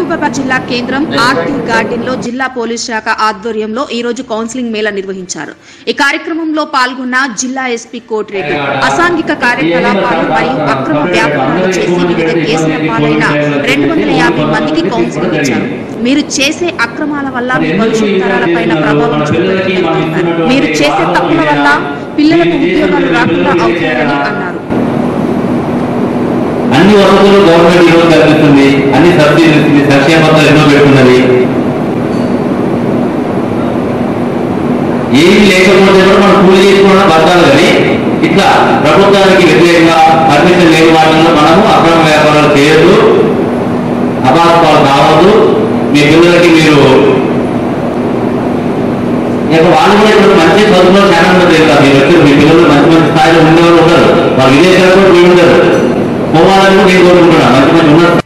మహబూబాబాద్ జిల్లా కేంద్రం RT garden లో జిల్లా పోలీస్ శాఖ ఆధ్వర్యంలో ఈ రోజు కౌన్సిలింగ్ మేళా నిర్వహించారు ఈ కార్యక్రమంలో పాల్గొన్న జిల్లా ఎస్పీ కోటిరెడ్డి అసాంఘిక కార్యకలాపాలు మరియు అక్రమ వ్యాపారాలు చేసి వివిధ కేసుల పాలైన రెండు వందల యాభై మందికి కౌన్సిలింగ్ ఇచ్చారు మీరు చేసే అక్రమాల వల్ల మీ భవిష్యత్ తరాలపైన ప్రభావం చూపుతుందని తెలిపారు మీరు చేసే తప్పుల వల్ల పిల్లలకు ఉద్యోగాలు రాకుండా అవుతారని అన్నారు అన్ని వసతులు గవర్నమెంట్ ఈరోజు కల్పిస్తుంది అన్ని సబ్సిడీలు ఇస్తుంది సంక్షేమ పథకాలు ఎన్నో పెడుతున్నది ఏమి లేకపోతే కూడా మనం కూలి చేసుకోవడం బతకాలి కానీ ఇట్లా ప్రభుత్వానికి వ్యతిరేకంగా పర్మిషన్ లేని వాటిల్లో మనము అక్రమ వ్యాపారాలు చేయొద్దు అవాస్తవాలు కావద్దు మీ పిల్లలకి మీరు ఇక వాళ్ళు కూడా ఇప్పుడు మంచి చదువులో చాలా మంది తెలుస్తారు మీరు వచ్చి మీ పిల్లలు మంచి మంచి స్థాయిలో ఉండేవాళ్ళు ఉంటారు వాళ్ళు విదేశాలు కూడా పోయి ఉంటారు పోవాలని కూడా నేను కోరుకుంటున్నాను మంచి మంచి ఉన్న